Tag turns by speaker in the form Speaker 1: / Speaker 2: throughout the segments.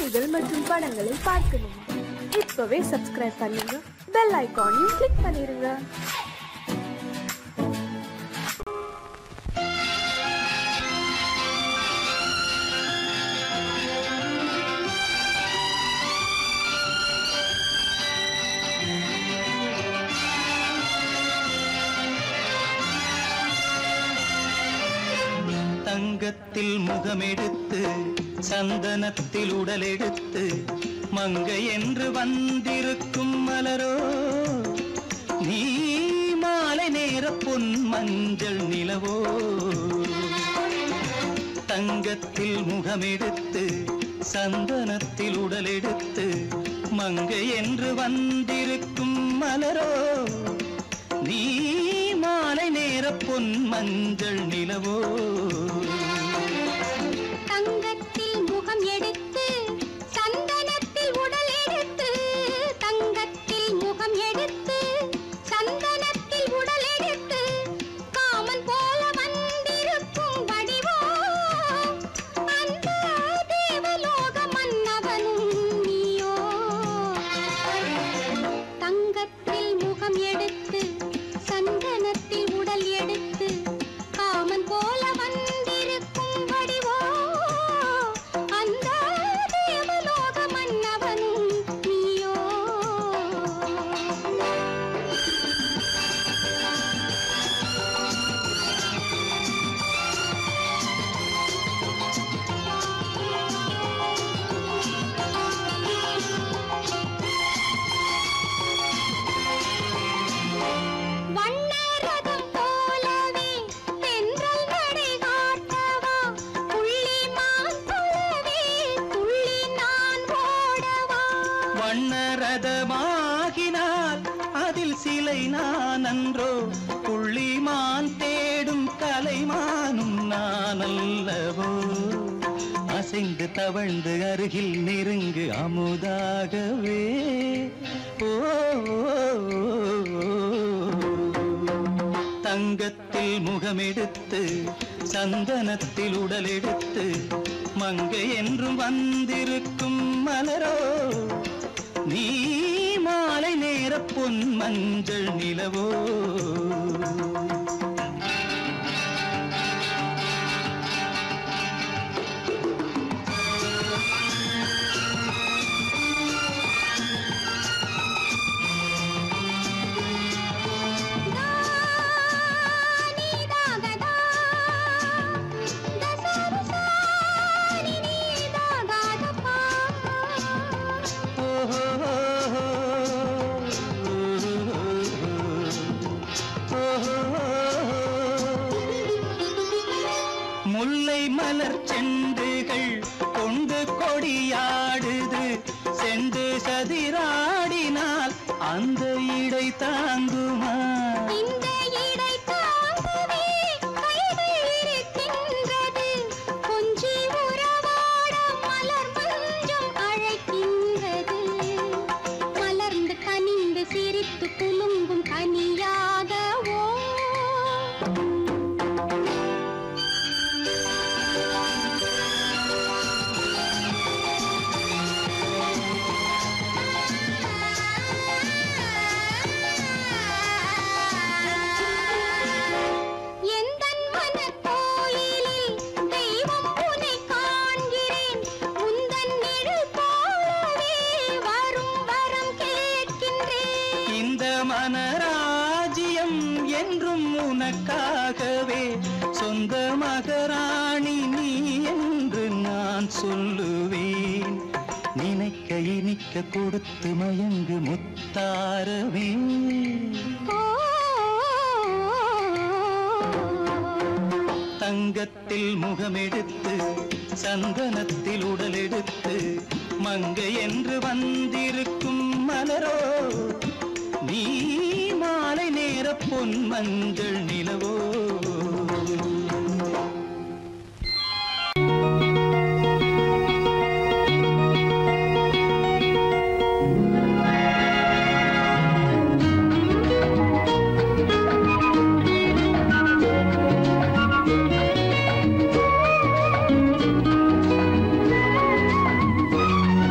Speaker 1: செய்திகள் மற்றும் படங்களை பார்க்கணுமா இப்பவே சப்ஸ்கிரைப் பண்ணுங்க பெல் ஐகானையும் கிளிக் பண்ணிருங்க
Speaker 2: தங்கத்தில் முகமெடுத்து சந்தனத்தில் உடலெடுத்து மங்கை என்று வந்திருக்கும் மலரோ நீ மாலை நேர பொன் மஞ்சள் நிலவோ தங்கத்தில் முகமெடுத்து சந்தனத்தில் உடலெடுத்து மங்கை என்று வந்திருக்கும் மலரோ நீ மாலை நேர பொன் மஞ்சள் நிலவோ
Speaker 3: தங்கத்தில் முகம் எடுத்து சந்தனத்தில் உடல் எடுத்து தங்கத்தில் முகம் எடுத்து சந்தனத்தில் உடல் எடுத்து காமன் போல வந்திருக்கும் வடிவோ அந்த தேவலோக மன்னவனும் நீயோ தங்கத்தில் முகம் எடுத்து சந்தனத்தில் உடல் எடுத்து காமன் போல வந்திருக்கும் வடிவோ அந்த தேவலோக மன்னவனும் நீயோ வண்ணரதம் போலவே தென்றல் நடை காட்டவா புள்ளிமான் போலவே துள்ளி நான் ஓடவா
Speaker 2: வண்ணரதமாகினால் அதில் சிலை நான் அன்றோ புள்ளிமான் தேடும் கலைமானும் நான் அல்லவோ அசைந்து தவழ்ந்து அருகில் நெருங்கு அமுதாகவே ஓ, ஓ, ஓ, ஓ. தங்கத்தில் முகமெடுத்து சந்தனத்தில் உடலெடுத்து மங்கை என்றும் வந்திருக்கும் மலரோ நீ மாலை நேர பொன் மஞ்சள் நிலவோ
Speaker 3: நீதாகதா தசரசாரி நீதாகாதப்பா
Speaker 2: முல்லை மலர் செண்டுகள் கொண்டு கொடியாடுது செண்டு சதிராடினால் அந்த இடை தாங்குமா
Speaker 3: இந்த இடை தாங்கவே கைகள் இருக்கின்றது கொஞ்சி உறவாட மலர் மஞ்சம் அழைக்கின்றது மலர்ந்து கனிந்து சிரித்து குலுங்கும் கனியாகவோ எந்தன் மனக்கோயிலில் தெய்வம் உன்னை காண்கிறேன் உந்தன் நிழல் போலவே வரும் வரம் கேட்கின்றேன்
Speaker 2: இந்த மனராஜ்யம் என்றும் உனக்காகவே சொந்த மகராணி நீ என்று நான் சொல்லுவேன் நினைக்க இனிக்க கொடுத்து மயங்கு முத்தாரவே
Speaker 3: ஓ
Speaker 2: தங்கத்தில் முகமெடுத்து சந்தனத்தில் உடலெடுத்து மங்கை என்று வந்திருக்கும் மலரோ நீ மாலை நேர பொன் மஞ்சள் நிலவோ
Speaker 3: ஆ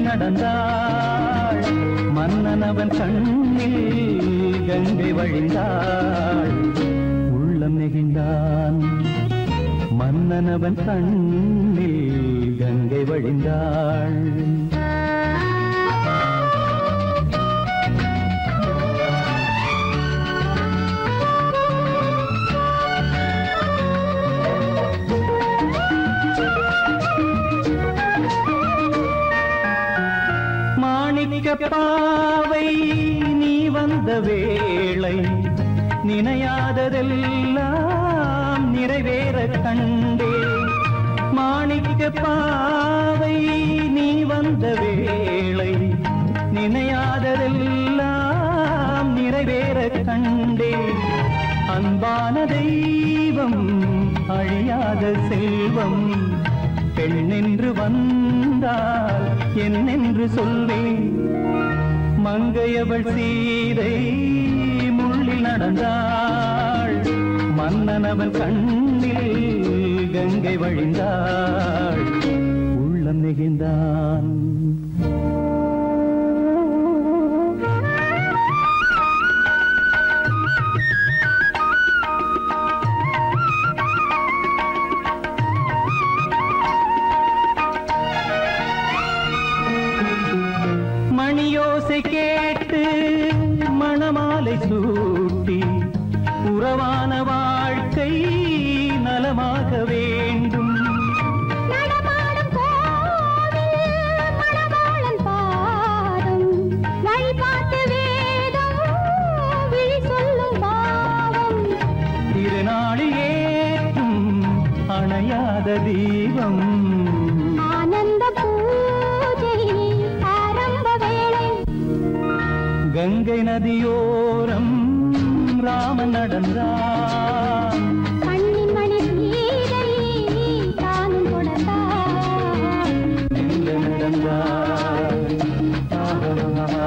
Speaker 2: நடந்தாள் மன்னனவன் கண்ணில் கங்கை வழிந்தாள் உள்ளம் நெகிழ்ந்தான் மன்னனவன் கண்ணில் கங்கை வழிந்தாள் மாணிக்க பாவை நீ வந்த வேளை நினையாததெல்லாம் நிறைவேற கண்டே மாணிக்க பாவை நீ வந்த வேளை நினையாததெல்லாம் நிறைவேற கண்டே அன்பான தெய்வம் அழியாத செல்வம் பெண்ணென்று வந்தால் என்னென்று சொல்வேன் மங்கையவள் சீதை முள்ளில் நடந்தாள் மன்னனவன் கண்ணில் கங்கை வழிந்தாள் உள்ளம் நெகிழ்ந்தான் மணியோசை கேட்டு மணமாலை சூட்டி உறவான வாழ்க்கை நலமாக வேண்டும்
Speaker 3: நடமாடும் கோவில் மணவாளன் பாதம் வழிபாட்டு வேதம் விழி சொல்லும் பாவம்
Speaker 2: திருநாளில் ஏற்றும் அணையாத தீபம்
Speaker 3: ஆனந்த பூஜை ஆரம்ப வேளை
Speaker 2: கங்கை நதியோரம் ராமன் நடந்தான்
Speaker 3: கண்ணின் மணி சீதை தானும் தொடர்ந்தார்
Speaker 2: எங்க நடந்தாய் ஆஹா,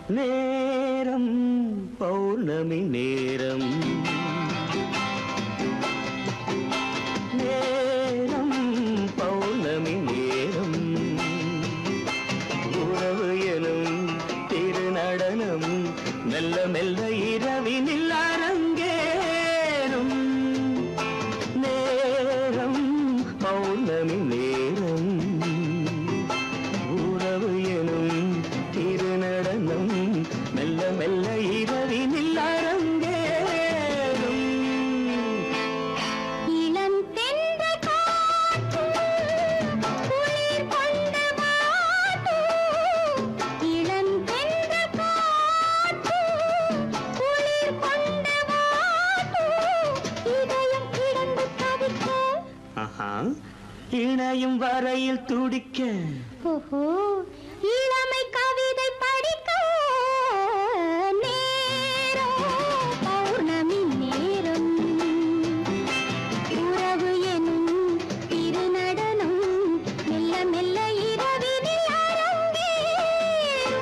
Speaker 2: நேரம் பௌர்ணமி நேரம் நேரம் பௌர்ணமி நேரம் உறவு எனும் திருநடனம் மெல்ல மெல்ல இரவினில் அரங்கேறும் நேரம் பௌர்ணமி நேரம் உறவு எனும் திருநடனம் மெல்ல மெல்ல இரவினில் அரங்கேறும்
Speaker 3: இளம் தென்றல் காற்று குளிர் கொண்டு வாட்டும். இளம் தென்றல் காற்று குளிர் கொண்டு வாட்டும். இதயம் கிடந்து தவிக்க
Speaker 2: ஆஹா இணையும் வரையில் துடிக்க
Speaker 3: ஓஹோ இளமை கவிதை படிக்க நேரம் பௌர்ணமி நேரம் உறவு எனும் திருநடனம் மெல்ல மெல்ல இரவினில் அரங்கேறும்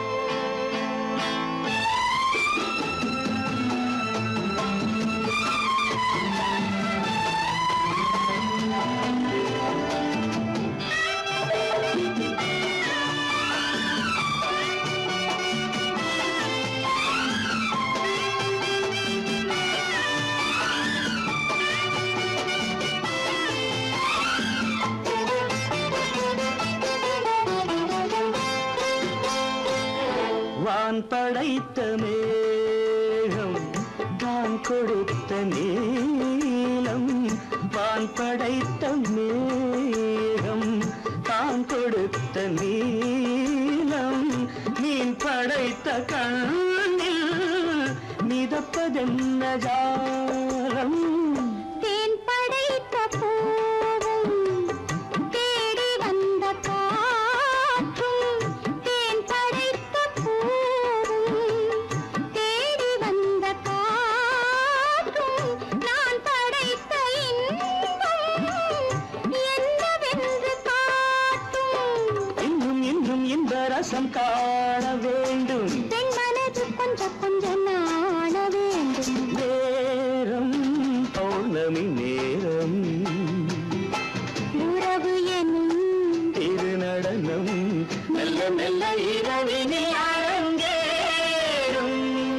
Speaker 2: வான் படைத்த மேகம் தான் கொடுத்த நீளம் வான் படைத்த மேகம் தான் கொடுத்த நீளம் மீன் படைத்த கண்ணில் மிதப்பதென்ன ஜாலம்
Speaker 3: தேன் படைத்த பூவும் தேடி வந்த காற்றும் தேன் படைத்த பூவும் தேடி வந்த காற்றும் நான் படைத்த இன்பம் என்னவென்று காட்டும்
Speaker 2: இன்னும் இன்னும் இந்த ரசம் காண வேண்டும்
Speaker 3: பெண் மனது கொஞ்சம் கொஞ்சம் நாண வேண்டும்
Speaker 2: நேரம் பௌர்ணமி நேரம்
Speaker 3: உறவு எனும்
Speaker 2: திருநடனம் மெல்ல மெல்ல இரவினில் அரங்கேறும்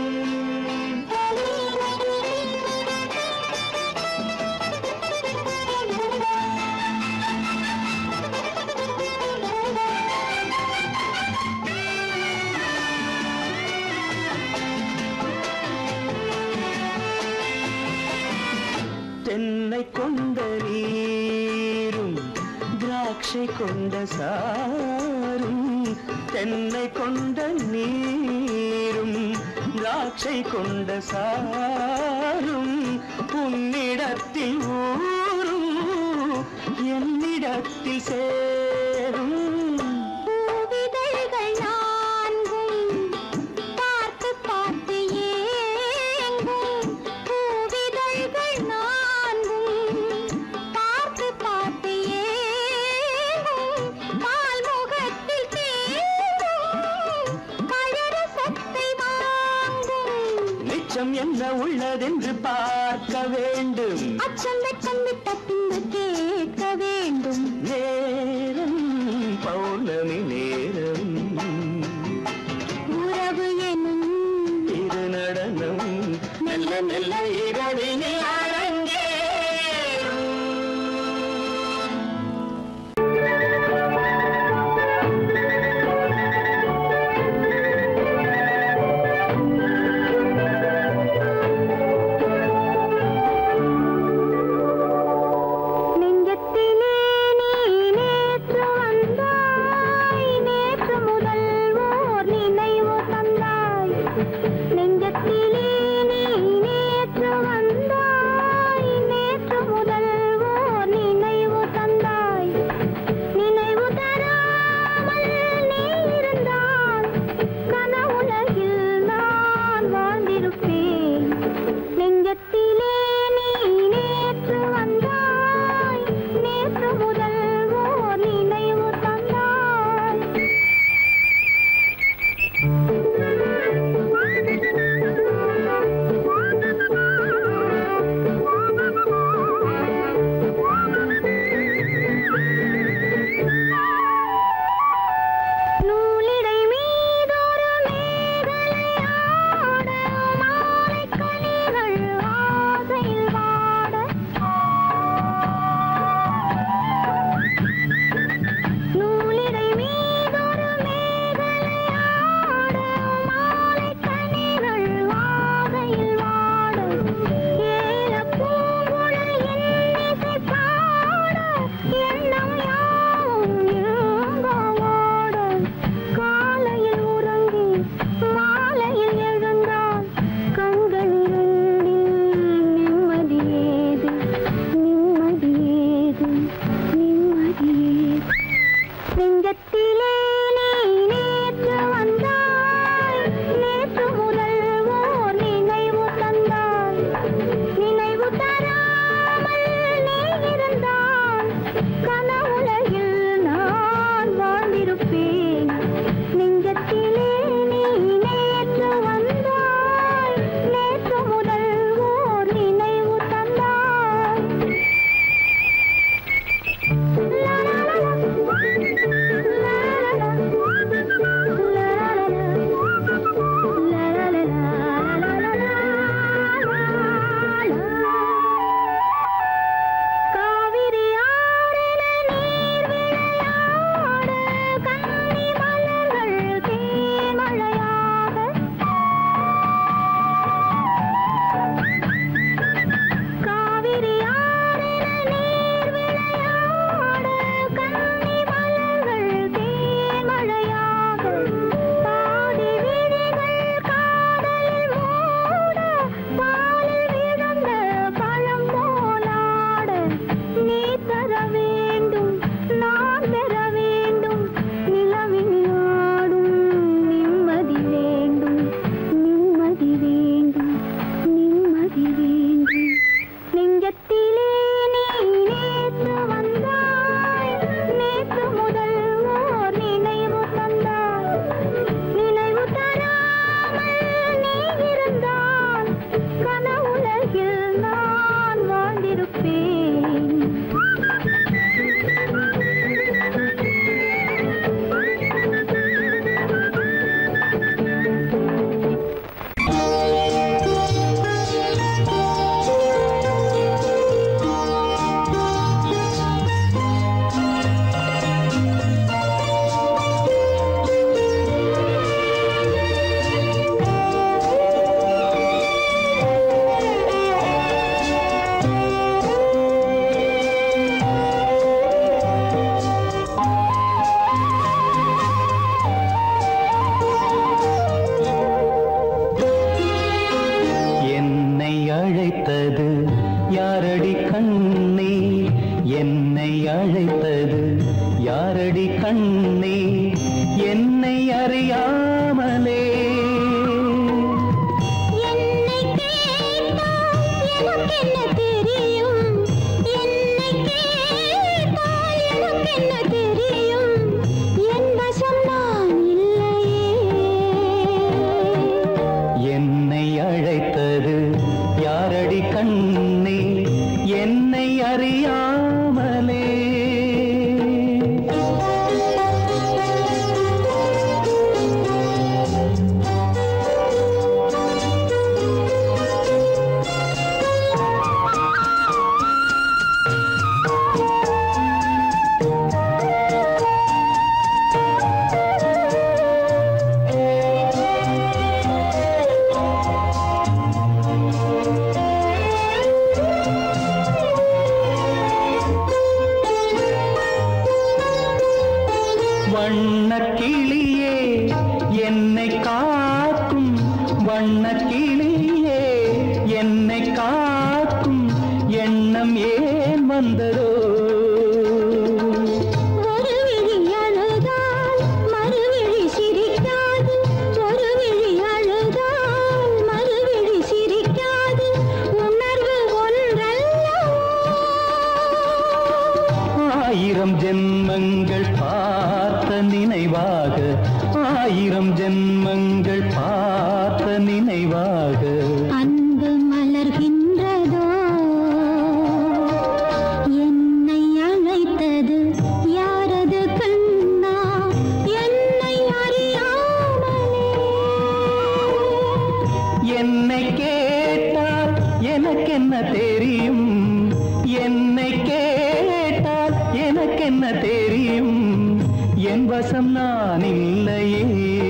Speaker 2: தென்னை கொண்ட நீரும் திராட்சை கொண்ட சாரும் தென்னை கொண்ட நீரும் திராட்சை கொண்ட சாரும் உன்னிடத்தில் ஊரும் என்னிடத்தில் சேரும்
Speaker 3: பூவிதழ்கள் நான்கும் பார்த்து பார்த்து ஏங்கும் பூவிதழ்கள் நான்கும் பார்த்து பார்த்து ஏங்கும் பால் முகத்தில் தேங்கும் கழரசத்தை வாங்கும்
Speaker 2: நிச்சம் என்ன உள்ளதென்று பார்க்க வேண்டும்
Speaker 3: அச்சம் வெட்கம் விட்ட பின்பு கேட்க வேண்டும்
Speaker 2: நேரம் பௌர்ணமி நேரம்
Speaker 3: உறவு எனும்
Speaker 2: திருநடனம் மெல்ல மெல்ல இரவினில் அரங்கேறும்
Speaker 3: நெஞ்சத்திலே நீ நேற்று வந்தாய் நேற்று முதல் ஓர் நினைவு தந்தாய் நெஞ்சத்திலே நீ நேற்று
Speaker 2: காக்கும் வண்ணக்கிளியே என்னை காக்கும் எண்ணம் ஏன் வந்ததோ
Speaker 3: ஒரு விழி அழுதால் மறுவிழி சிரிக்காது ஒரு விழி அழுதால் மறுவிழி சிரிக்காது உணர்வு ஒன்றல்லவோ
Speaker 2: ஆயிரம் ஜென்மங்கள் பார்த்த நினைவாக ஆயிரம் ஜென்மங்கள் பார்த்த நினைவாக
Speaker 3: அன்பு மலர்கின்றதோ என்னை அழைத்தது யாரது கண்ணா என்னை அறியாமலே
Speaker 2: என்னை கேட்டால் எனக்கென்ன தெரியும் என்னை கேட்டால் எனக்கென்ன தெரியும் என் வசம் நான் இல்லையே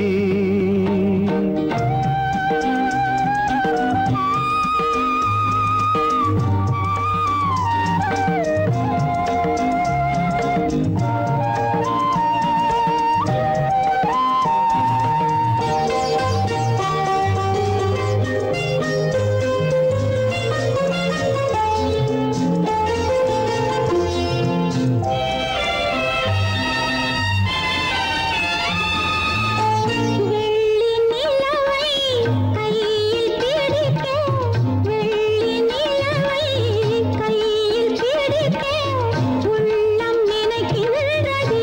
Speaker 3: வெள்ளி நிலவை கையில் பிடிக்க வெள்ளி நிலவை கையில் பிடிக்க உள்ளம் நினைக்கின்றதே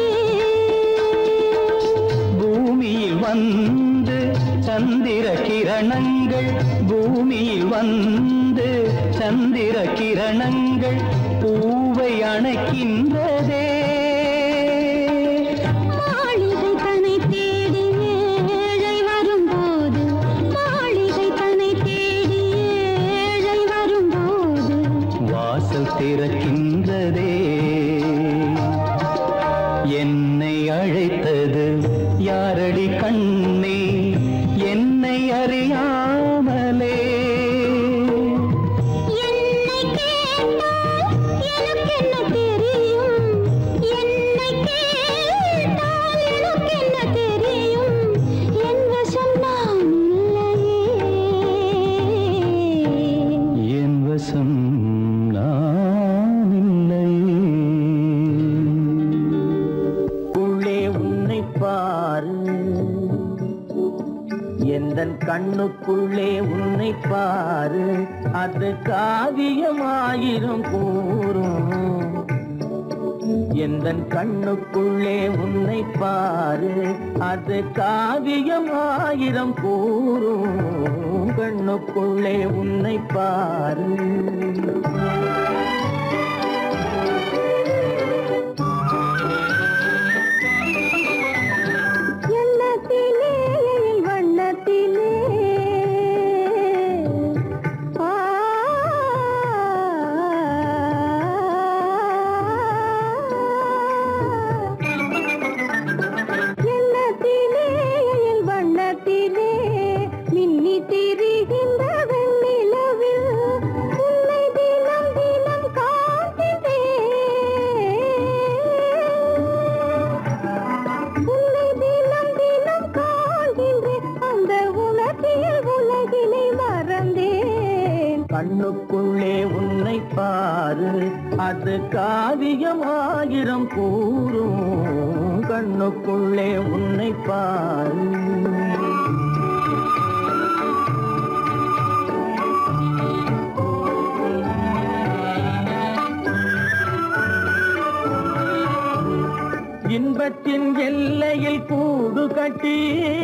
Speaker 2: பூமியில் வந்து சந்திர கிரணங்கள் பூமியில் வந்து சந்திர கிரணங்கள் பூவை அணைக்கின்றதே
Speaker 3: மாளிகை தன்னை தேடி ஏழை வரும்போது மாளிகை தன்னை தேடி ஏழை வரும்போது
Speaker 2: வாசல் திறக்கின்றதே என்னை அழைத்தது யாரடி கண்ணே என்னை அறியாமலே
Speaker 3: என்னை கேட்டால் எனக்கென்ன தெரியும் என்னை கேட்டால் எனக்கென்ன தெரியும் என் வசம் நான் இல்லையே
Speaker 2: என் வசம் நான் இல்லையே
Speaker 4: உள்ளே உன்னை பாரு எந்தன் கண்ணுக்குள்ளே உன்னை பாரு அது காவியமாயிரும் கூறும் எந்தன் கண்ணுக்குள்ளே உன்னை பாரு அது காவியமாயிரம் கூறும் கண்ணுக்குள்ளே உன்னை பாரு
Speaker 1: எண்ணத்திலே வண்ணத்திலே ஆ எண்ணத்திலே வண்ணத்திலே மின்னி திரிகின்ற வெண்ணிலவில் உன்னை தினம் தினம் காண்கிறேன் உன்னை தினம் தினம் காண்கின்றேன் அந்த உணர்ச்சியில் உலகினை மறந்தேன்
Speaker 4: கண்ணுக்குள்ளே உன்னை பாரு அது காவியமாயிரம் கூறும் கண்ணுக்குள்ளே உன்னை பாரு இன்பத்தின் எல்லையில் கூடு கட்டி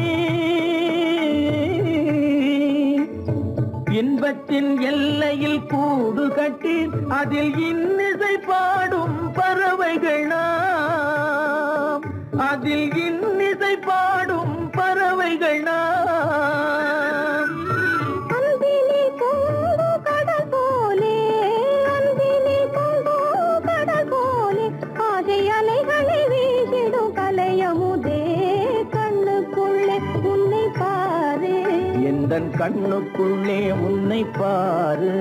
Speaker 4: இன்பத்தின் எல்லையில் கூடு கட்டி அதில் இன்னிசை பாடும் பறவைகள் நாம் அதில் இன்னிசை பாடும் பறவைகள் நாம்
Speaker 1: அன்பினி கொண்டு கடல் போலே அன்பினி கொண்டு கடல் போலே ஆசை அலைகளை வீசிடும் கலையமுதே கண்ணுக்குள்ளே உன்னை பாரு
Speaker 4: எந்தன் கண்ணுக்குள்ளே உன்னை பாரு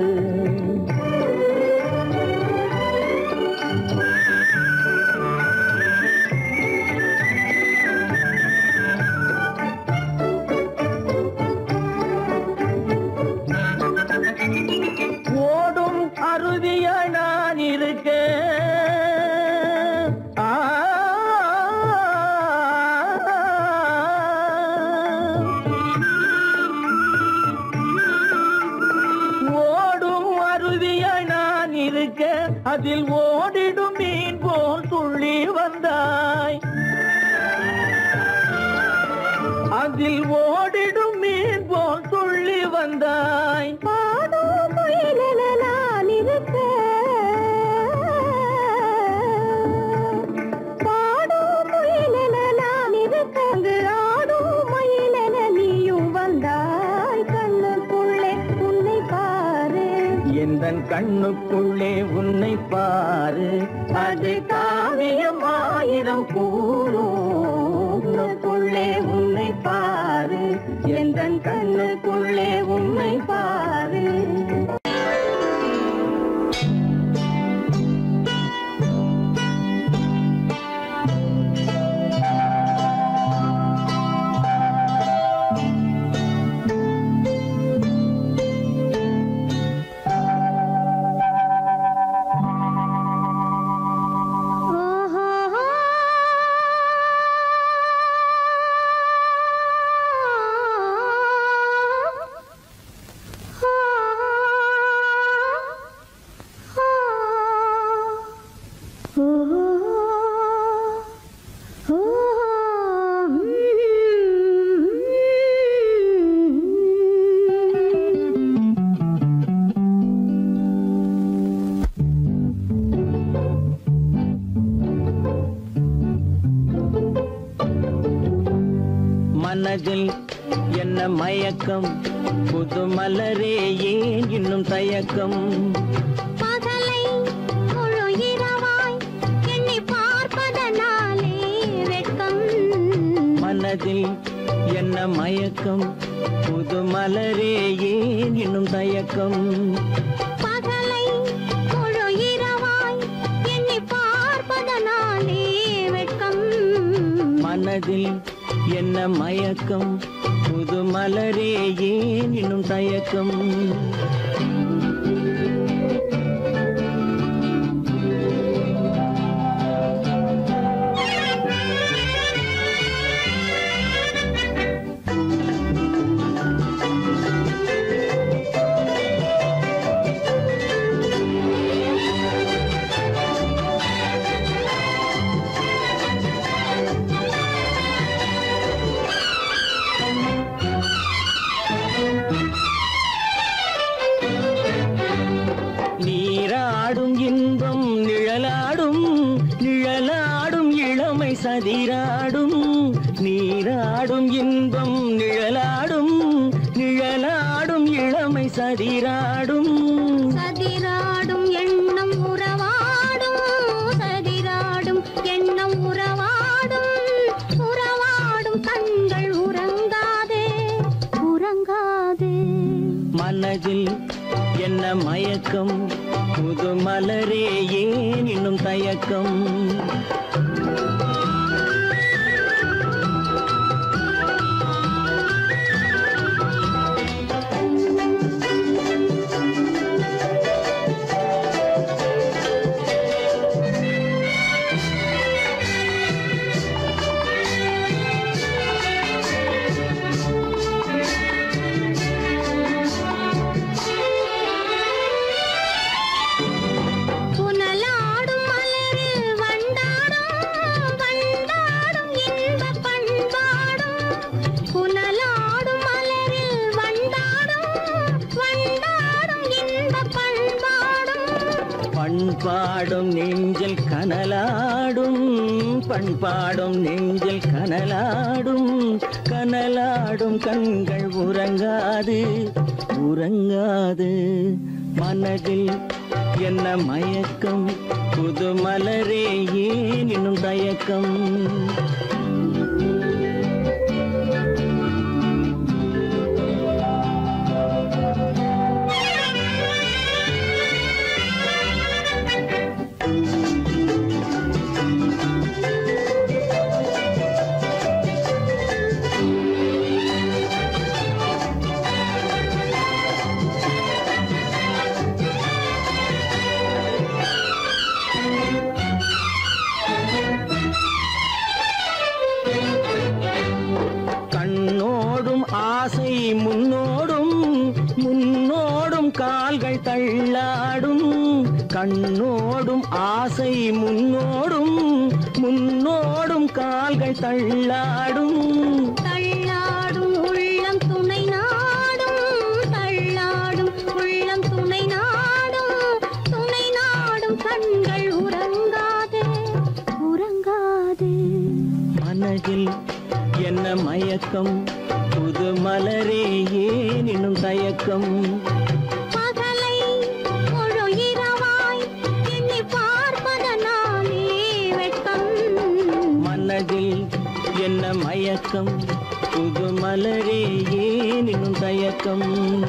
Speaker 4: அதில் ஓடிடும் மீன் போல் துள்ளி வந்தாய் அதில் ஓடிடும் மீன் போல் துள்ளி வந்தாய்
Speaker 3: பாடும் முயலென நான் இருக்க பாடும் முயலென நான் இருக்க அங்கு ஆடும் மயிலென நீயும் வந்தாய் கண்ணுக்குள்ளே உன்னை பாரு
Speaker 4: எந்தன் கண்ணுக்குள்ளே உன்னை பாரு அது காவியம் ஆயிரம் கூறுக்குள்ளே உன்னை பாரு எந்தன் கண்ணுக்குள்ளே உன்னை பாரு
Speaker 3: ஓஹோ
Speaker 4: மனதில் என்ன மயக்கம் புது மலரே ஏன் இன்னும் தயக்கம்
Speaker 3: பகலை முழு இரவாய் எண்ணி பார்ப்பதனாலே வெட்கம்
Speaker 4: மனதில் என்ன மயக்கம் புது மலரே ஏன் இன்னும் தயக்கம்
Speaker 3: பகலை முழு இரவாய் எண்ணி பார்ப்பதனாலே வெட்கம்
Speaker 4: மனதில் என்ன மயக்கம் புது மலரே ஏன் இன்னும் தயக்கம் நீராடும் இன்பம் நிழலாடும் நிழலாடும் இளமை சதிராடும் நீராடும் இன்பம் நிழலாடும் நிழலாடும் இளமை சதிராடும்
Speaker 3: சதிராடும் எண்ணம் உறவாடும் சதிராடும் எண்ணம் உறவாடும் உறவாடும் கண்கள் உறங்காதே உறங்காதே
Speaker 4: மனதில் என்ன மயக்கம் புது மலரே ஏன் இன்னும் தயக்கம்
Speaker 3: புனலாடும் மலரில் வண்டாடும் வண்டாடும் இன்ப பண்பாடும் புனலாடும் மலரில் வண்டாடும் வண்டாடும் இன்ப பண்பாடும்
Speaker 4: பண்பாடும் நெஞ்சில் கனலாடும் பண்பாடும் நெஞ்சில் கனலாடும் கனலாடும் கண்கள் உறங்காது உறங்காது மனதில் என்ன மயக்கம் புது மலரே ஏன் இன்னும் தயக்கம் கண்ணோடும் ஆசை முன்னோடும் முன்னோடும் கால்கள் தள்ளாடும்
Speaker 2: கண்ணோடும் ஆசை முன்னோடும் முன்னோடும் கால்கள் தள்ளாடும்
Speaker 3: தள்ளாடும் உள்ளம் துணை நாடும் தள்ளாடும் உள்ளம் துணை நாடும் துணை நாடும் கண்கள் உறங்காதே உறங்காதே
Speaker 2: மனதில் என்ன மயக்கம் புது மலரே ஏனினும் தயக்கம்
Speaker 3: பகலை முழு இரவாய் எண்ணி பார்ப்பதனாலே வெட்கம்
Speaker 2: மனதில் என்ன மயக்கம் புது மலரே ஏனினும் தயக்கம்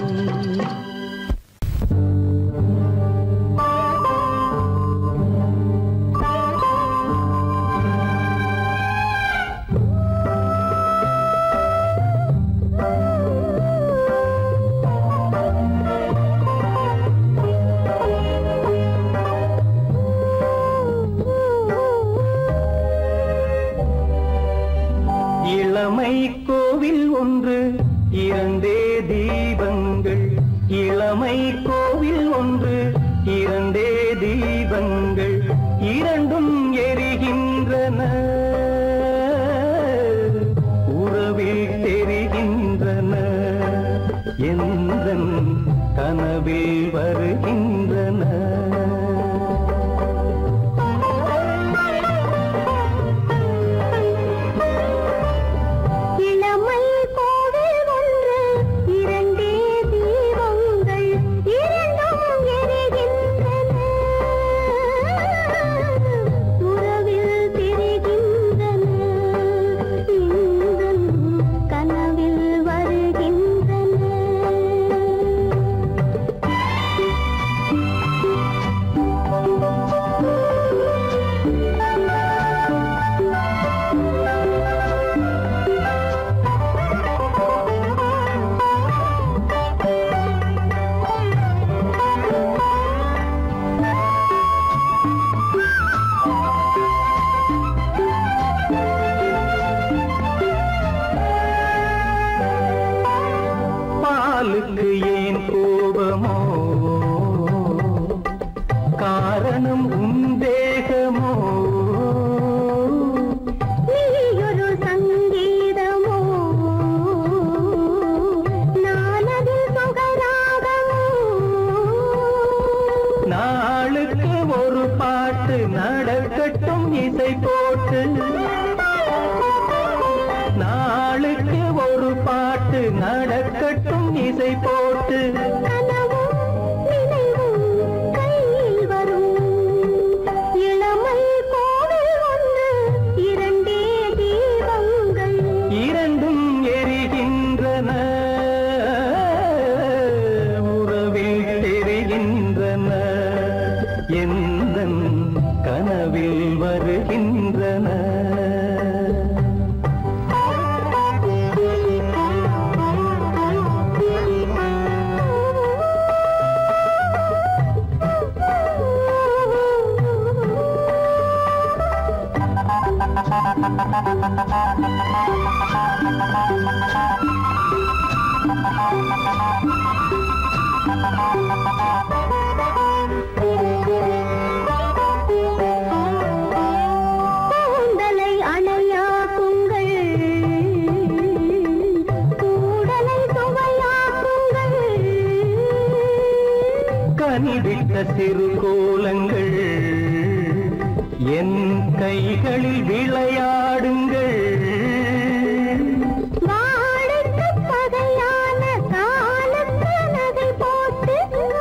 Speaker 2: இளமை கோவில் ஒன்று இரண்டே தீபங்கள் இளமை கோவில் ஒன்று இரண்டே தீபங்கள் இரண்டும் எரிகின்றன உறவில் தெரிகின்றன எந்த கனவில் வருகின்றன
Speaker 3: இளமை கோவில் ஒன்று இரண்டே தீபங்கள் இரண்டும் எரிகின்றன உறவில் தெரிகின்றன இன்பம் கனவில் வருகின்றன
Speaker 2: பாலுக்கு ஏன் கோபமோ காரணம் உன் தேகமோ
Speaker 3: நீயொரு சங்கீதமோ நானதில் சுகராகமோ
Speaker 2: நாளுக்கு ஒரு பாட்டு நடக்கட்டும் இசை போட்டு நாளுக்கு ஒரு பாட்டு நடக்கட்டும் இசை போட்டு
Speaker 3: கனவும் நினைவும் கையில் வரும் இளமை கோவில் ஒன்று இரண்டே தீபங்கள்
Speaker 2: இரண்டும் எரிகின்றன உறவில் தெரிகின்றன எந்த கனவில் வருகின்றன
Speaker 3: கூந்தலை அணையாக்குங்கள் கூடலை சுவையாக்குங்கள்
Speaker 2: கனிவிட்ட சிறு கோலங்கள் என் கைகளில் விளையாடுங்கள்
Speaker 3: வாழைக்கு பகையான காலத்து நகை போட்டு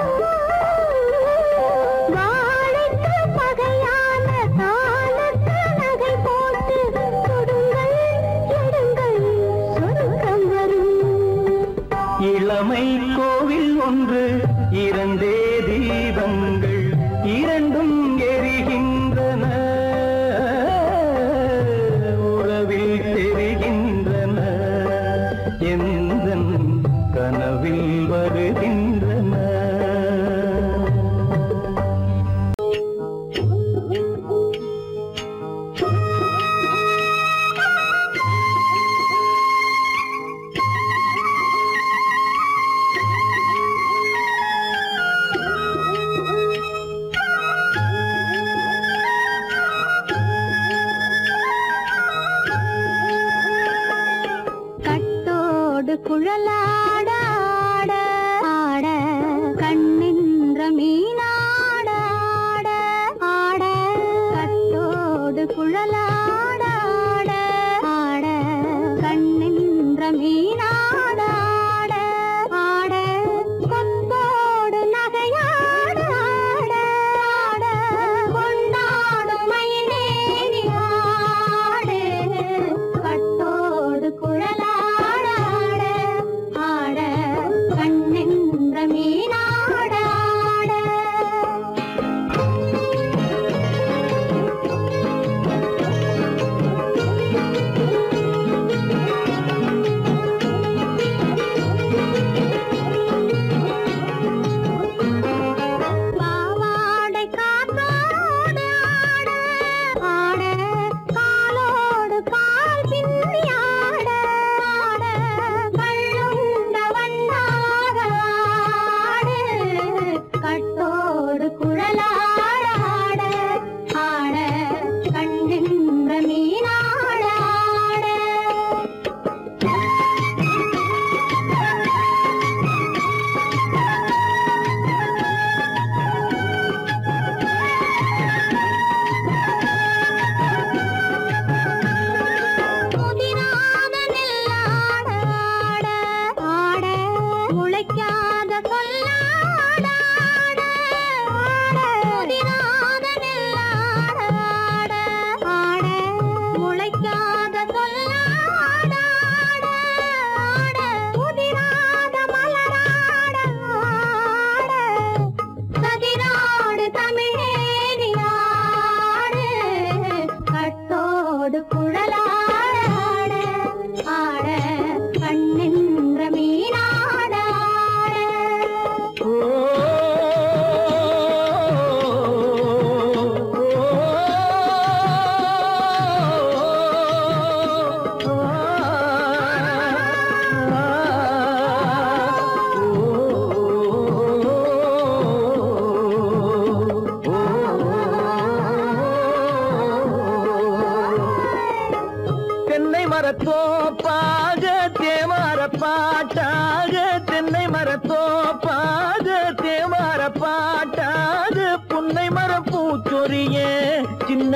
Speaker 3: வாழைக்கு பகையான காலத்து நகை போட்டு கொடுங்கள் எடுங்கள் சொர்க்கம் வரும்
Speaker 2: இளமை கோவில் ஒன்று இரண்டே தீபங்கள் இரண்டும் எரிகின்றன உறவில் தெரிகின்றன எந்த கனவில் வருகின்றன
Speaker 3: ஆ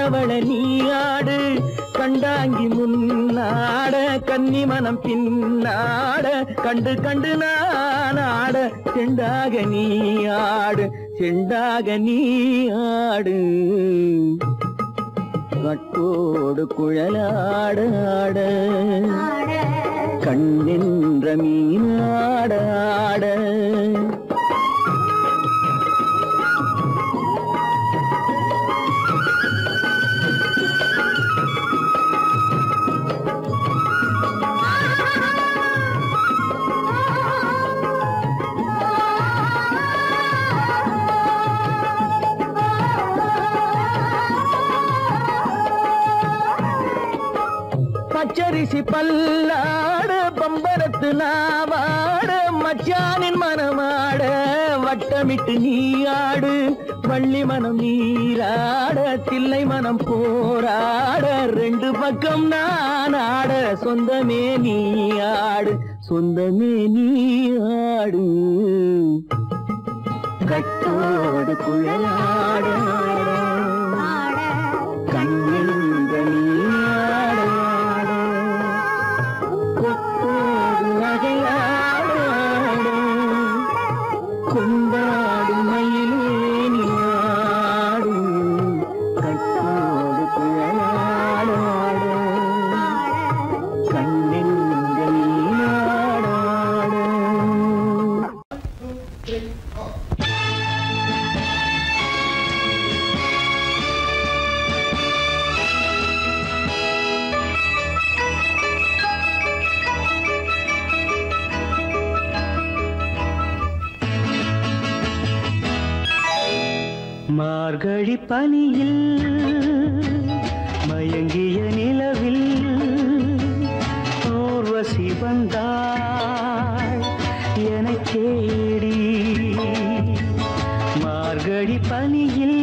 Speaker 4: கண்டவள நீ ஆடு கண்டாங்கி முன்னாட கன்னி மனம் பின்னாட கண்டு கண்டு நான் ஆட செண்டாக நீ ஆடு செண்டாக நீ ஆடு கட்டோடு குழலாட ஆட கண்ணென்ற மீனாட ஆட பச்சரிசி பல்லாட பம்பரத்து நாவாட மச்சானின் மனமாட வட்டமிட்டு நீ ஆடு வள்ளி மனம் நீராட தில்லை மனம் போராட ரெண்டு பக்கம் நான் ஆட சொந்தமே நீ ஆடு சொந்தமே நீ ஆடு கட்டோடு குழலாட கண்ணென்ற நீயாட கொத்தோடு நகையாட கொண்டாடு மயிலே நீயாடு கட்டோடு குழலாட கண்ணென்ற நீயாட மார்கழி பனியில் மயங்கிய நிலவில் ஊர்வசி வந்தாள் எனக் தேடி மார்கழி பனியில்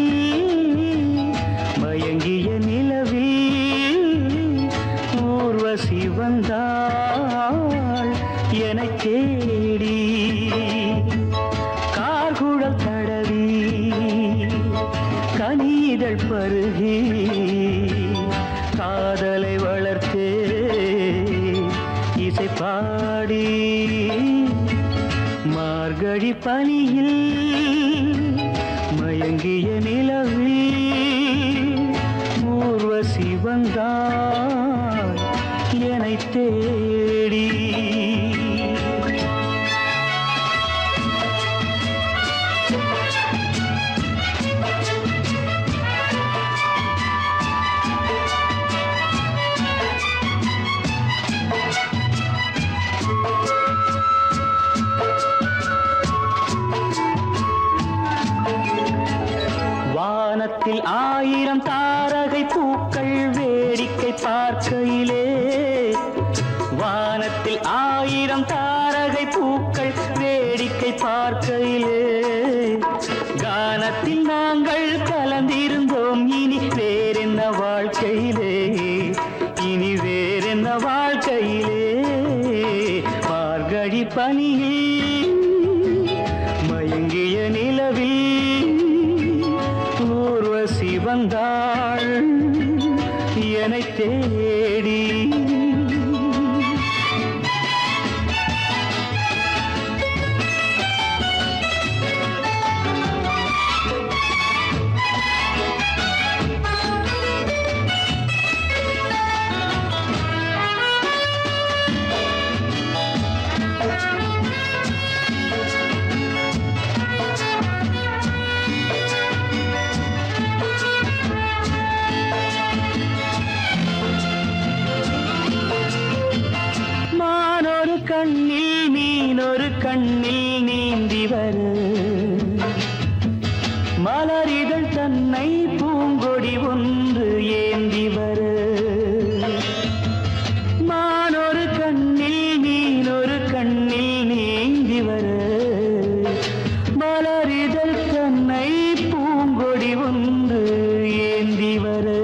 Speaker 4: மயங்கிய நிலவில் ஊர்வசி வந்தாள் எனக் தேடி கார்குழல் தடவி கனிதழ் பருகி காதலை வளர்த்தே இசை பாடி மார்கழி பனியில் மயங்கிய நிலவில் ஊர்வசி வந்தாள் என்னை தேடி வானத்தில் ஆயிரம் தாரகை பூக்கள் வேடிக்கை பார்க்கையிலே வானத்தில் ஆயிரம் தாரகை பூக்கள் வேடிக்கை பார்க்கையிலே கானத்தில் நாங்கள் கலந்திருந்தோம் இனி வேறென்ன வாழ்க்கையிலே இனி வேறென்ன வாழ்க்கையிலே மார்கழி பனியில் மயங்கிய நிலவில் ஊர்வசி வந்தாள் என்னை தேடி மானொரு கண்ணில் மீனொரு கண்ணில் நீந்தி வரு மலரிதழ் தன்னை பூங்கொடி ஒன்று ஏந்தி வரு மானொரு கண்ணில் மீனொரு கண்ணில் நீந்தி வரு மலரிதழ் தன்னை பூங்கொடி ஒன்று ஏந்தி வரு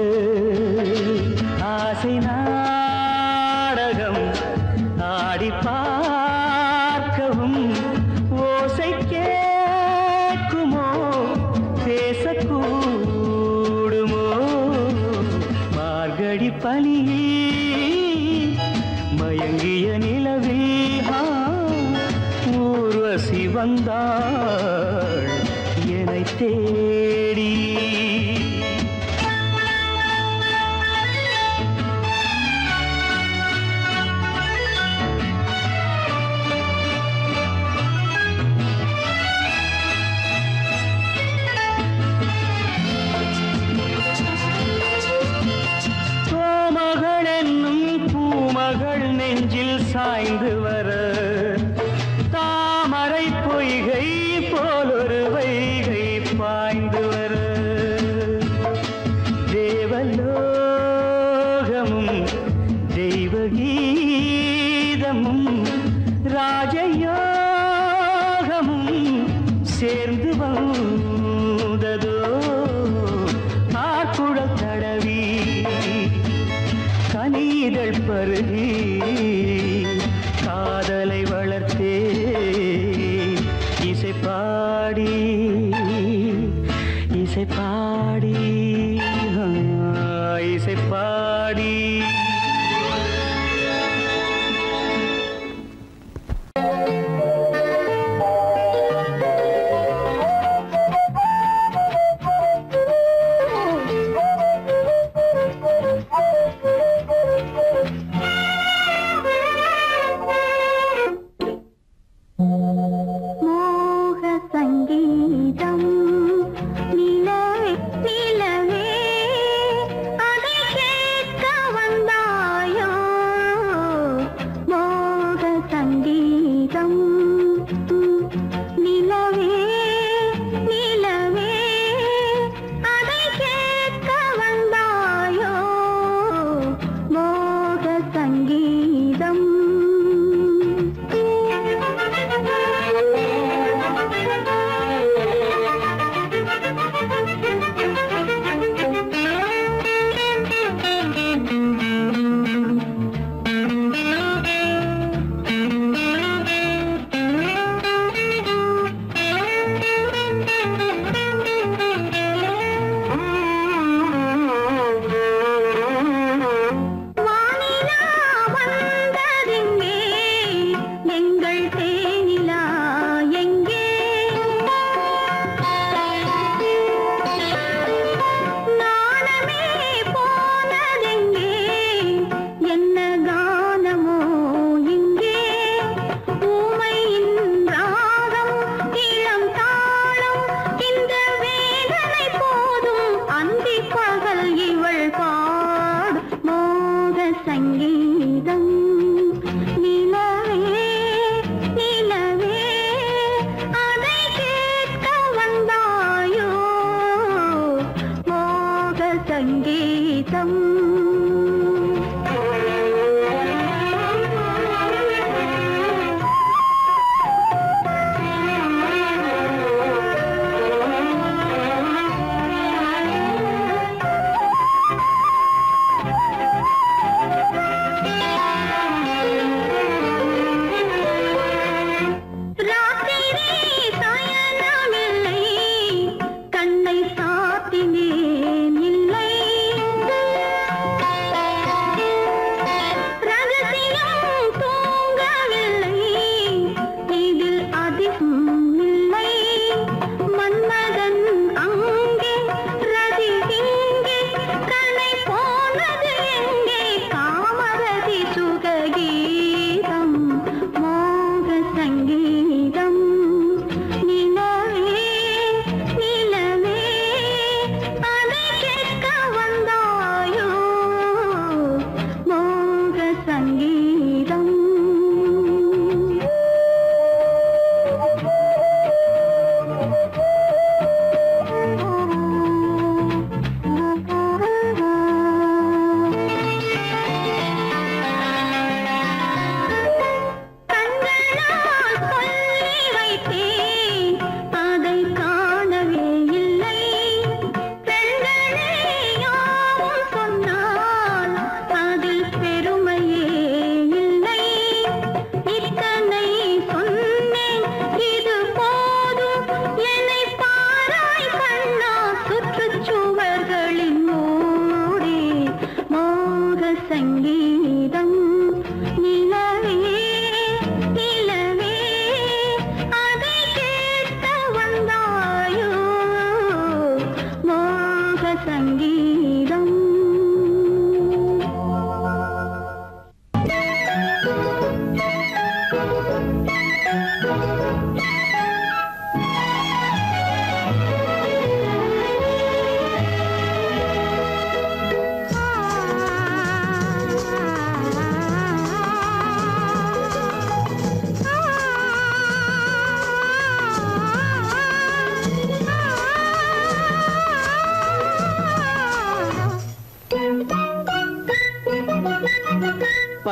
Speaker 4: ஆசை நாடகம் ஆடி பார்க்கவும் ஓசை கேட்குமோ பேசக்கூடுமோ
Speaker 2: வந்தாள் என்னை தேடி கோமகள் என்னும் பூமகள் நெஞ்சில் சாய்ந்து வர தாமரை பொய்கை போலொரு வைகை பாய்ந்து வர தேவலோகமும் தெய்வகீதமும் ராஜயோகமும் சேர்ந்து வந்ததோ ஆக்குழல் தடவி கனீதழ் பருகி காதலை வளர்த்தே இசை பாடி இசை பாடி ஆ, இசை பாடி
Speaker 3: மோக சங்கீதம் நிலவே நிலவே அதை கேட்க வந்தாயோ மோக சங்கீதம் நிலவே நிலவே அதை கேட்க வந்தாயோ மோக சங்கீதம் வானிலா வந்ததெங்கே எங்கள் தேனிலா எங்கே நாணமே போனதெங்கே என்ன கானமோ இங்கே ஊமையின் ராகம் இளம் தாளம் இந்த வேதனை போதும் அந்தி பகல் இவள் பாடு மோக சங்கீதம் நிலவே நிலவே அதை கேட்க வந்தாயோ மோக சங்கீதம் ராத்திரி சயனமில்லை கண்ணை சாத்தினேன் இல்லை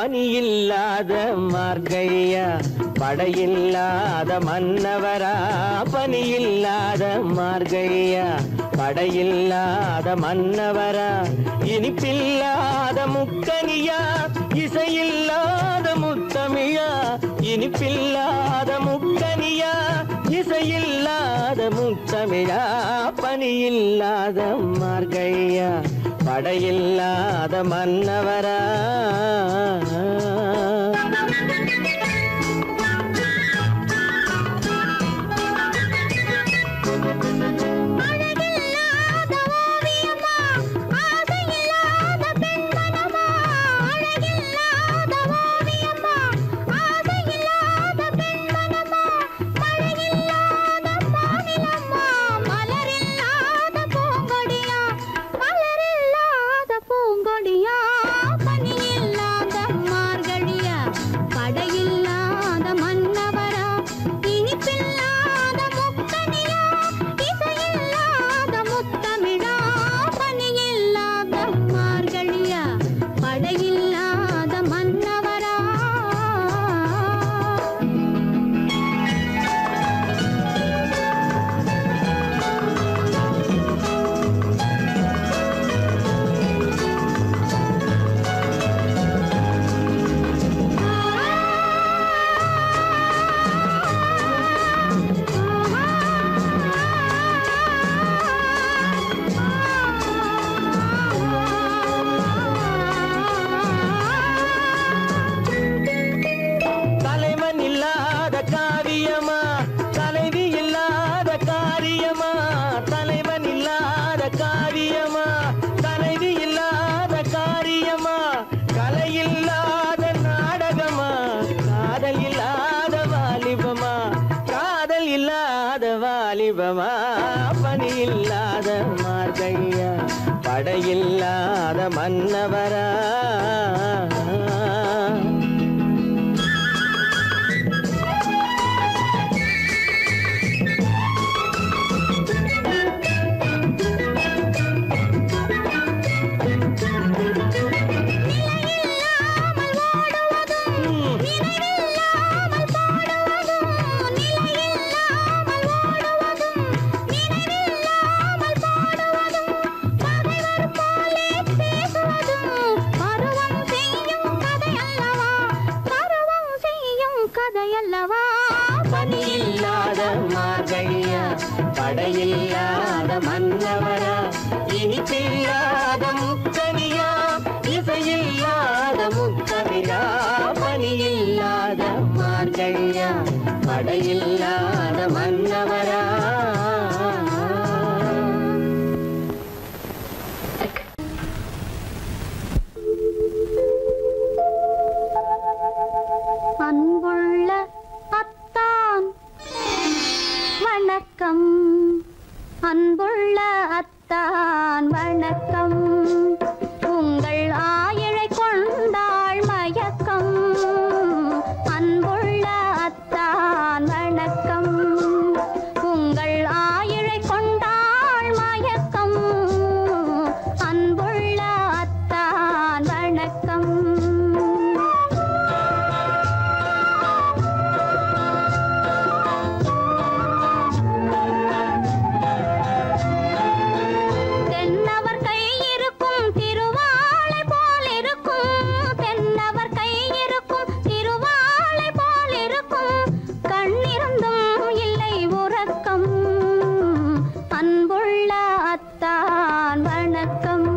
Speaker 2: பனியில்லாத மார்கையா படையில்லாத மன்னவரா பனியில்லாத மார்கையா படையில்லாத மன்னவரா இனிப்பில்லாத முக்கனியா இசையில்லாத முத்தமிழா இனிப்பில்லாத முக்கனியா இசையில்லாத முத்தமிழா பனியில்லாத மார்கையா படையில்லாத மன்னவரா
Speaker 3: அழகில்லாத ஓவியமா ஆசையில்லாத பெண்மனமா அழகில்லாத ஓவியமா ஆசையில்லாத பெண்மனமா மழையில்லாத மாநிலமா மலரில்லாத பூங்கொடியா மலரில்லாத பூங்கொடியா பனியில்லாத மார்கழியா படையில்லாத மன்னவரா இனிப்பில்லாத முக்கனியா இசையில்லாத முத்தமிழா பனியில்லாத மார்கழியா படையில்லாத மன்னவரா
Speaker 2: தலைவன் இல்லாத காரியமா தலைவி இல்லாத காரியமா தலைவன் இல்லாத காரியமா தலைவி இல்லாத காரியமா கலை இல்லாத நாடகமா காதல் இல்லாத வாலிபமா காதல் இல்லாத வாலிபமா பணி இல்லாத மார்கையா படையில்லாத மன்னவரா
Speaker 3: கதையல்லவா
Speaker 2: பணியில்லாத மார்கையா படையில்லாத மன்னவரா இனிப்பில்லாத முக்கனியா இசையில்லாத முக்கனியா பணியில்லாத மார்கையா படையில்லாத மன்னவரா
Speaker 3: அன்புள்ள அத்தான் வணக்கம் அன்புள்ள அத்தான் வணக்கம் உங்கள் ஆயிழை கொண்டாள் மயக்கம் அன்புள்ள அத்தான் வணக்கம் உங்கள் ஆயிழை கொண்டாள் மயக்கம் அன்புள்ள அத்தான் வணக்கம் தென்னவர் கை இருக்கும் திருவாளை போல் இருக்கும் தென்னவர் கை இருக்கும் திருவாளை போல் இருக்கும் கண்ணிருந்தும் இல்லை உறக்கம் அன்புள்ள அத்தான் வணக்கம்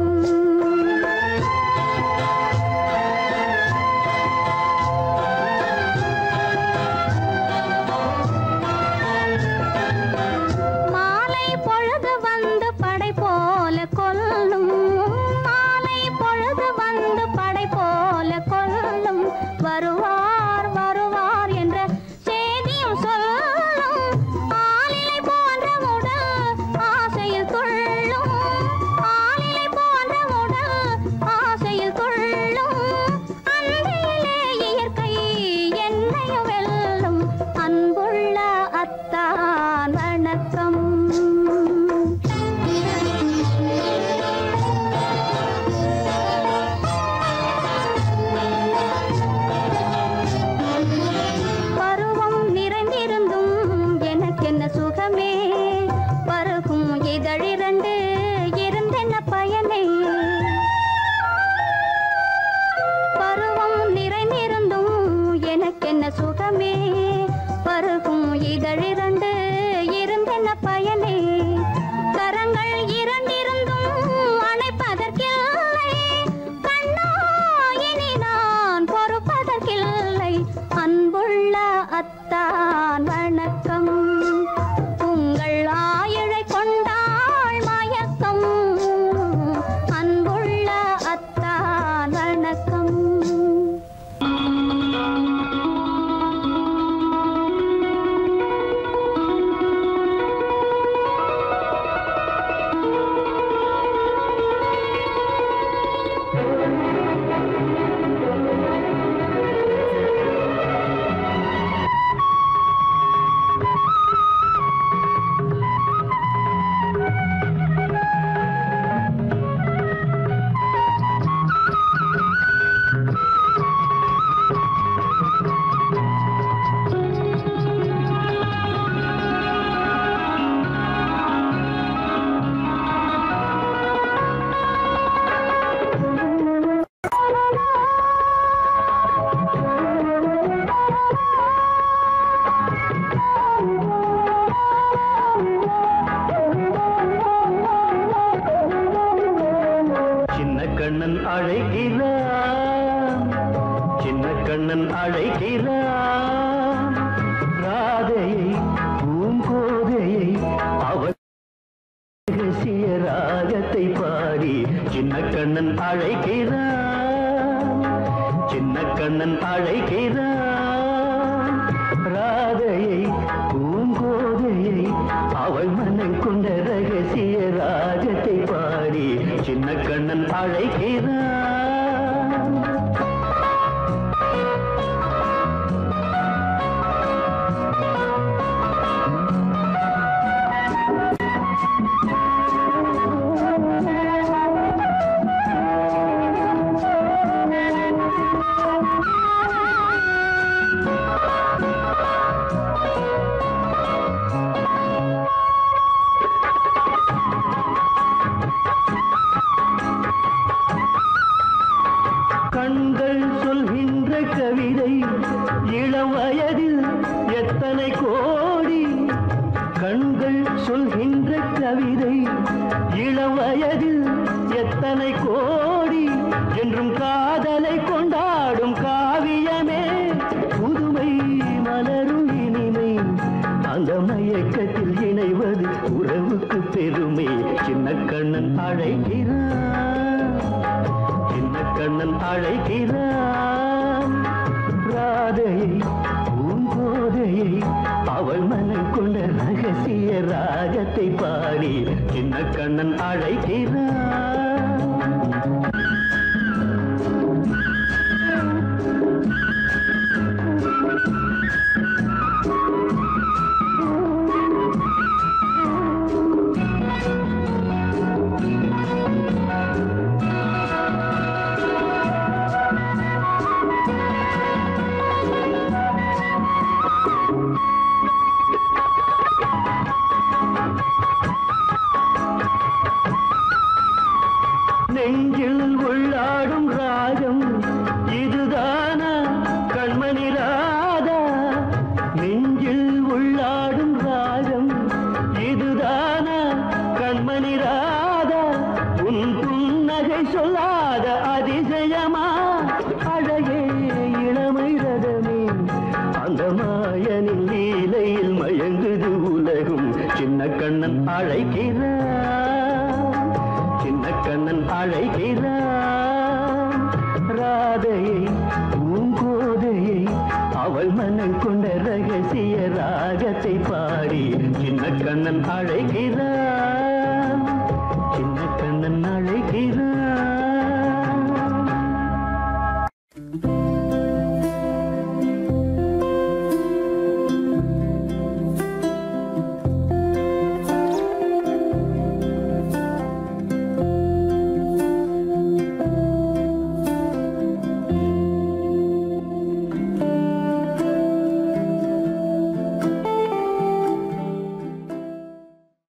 Speaker 3: மாலை பொழுது வந்து படை போல கொல்லும் மாலை பொழுது வந்து படை போல கொல்லும் வருவார் வருவார் என்ற செய்தியும் சொல்லும் ஆளிலை போன்ற உடல் ஆசையில் துள்ளும் ஆளிலை போன்ற உடல் ஆசையில் துள்ளும் அன்பிலே இயற்கை என்னையும் வெல்லும் அன்புள்ள அத்தான் வணக்கம் இதழிரண்டு இருந்தென்ன பயனே கரங்கள் இரண்டிருந்தும் அணைப்பதற்கில்லை கண்ணா இனி நான் பொறுப்பதற்கில்லை அன்புள்ள அத்தான் வணக்கம் உங்கள் ஆயுளை கொண்டாள் மயக்கம் அன்புள்ள அத்தான் வணக்கம்
Speaker 2: சின்ன கண்ணன் அழைக்கிறான் சின்ன கண்ணன் அழைக்கிறான் ராதையை பூங்கோதையை அவர் ரகசிய ராகத்தை பாடி சின்ன கண்ணன் அழைக்கிறான் சின்ன கண்ணன் அழைக்கிறான் ராதையை பூங்கோதையை அவள் மனம் கொண்ட ரகசிய ராகத்தை பாடி சின்ன கண்ணன் அழைக்கிறான் கண்கள் சொல்கின்ற கவிதை இளம் வயதில் எத்தனை கோடி கண்கள் சொல்கின்ற கவிதை இளம் வயதில் எத்தனை கோடி என்றும் காதலை கொண்டாடும் காவியமே புதுமை மலரும் இனிமை அந்த மயக்கத்தில் இணைவது உறவுக்கு பெருமை சின்ன கண்ணன் அழைக்கிறான் சின்ன கண்ணன் அழைக்கிறான் ராதையை பூங்கோதையை அவள் மனம் கொண்ட ரகசிய ராகத்தை பாடி சின்ன கண்ணன் அழைக்கிறான் நெஞ்சில் உள்ளாடும் ராகம் இதுதானா கண்மணி ராதா நெஞ்சில் உள்ளாடும் ராகம் இதுதானா கண்மணி ராதா உன் புன்னகை சொல்லாத அதிசயமா அழகே இளமை ரதமே அந்த மாயனின் லீலையில் மயங்குது உலகும் சின்ன கண்ணன் அழைக்கிறான் சின்ன கண்ணன் அழைக்கிறான் ராதையை பூங்கோதையை அவள் மனம் கொண்ட ரகசிய ராகத்தை பாடி சின்ன கண்ணன் அழைக்கிறான் சின்ன கண்ணன் அழைக்கிறான்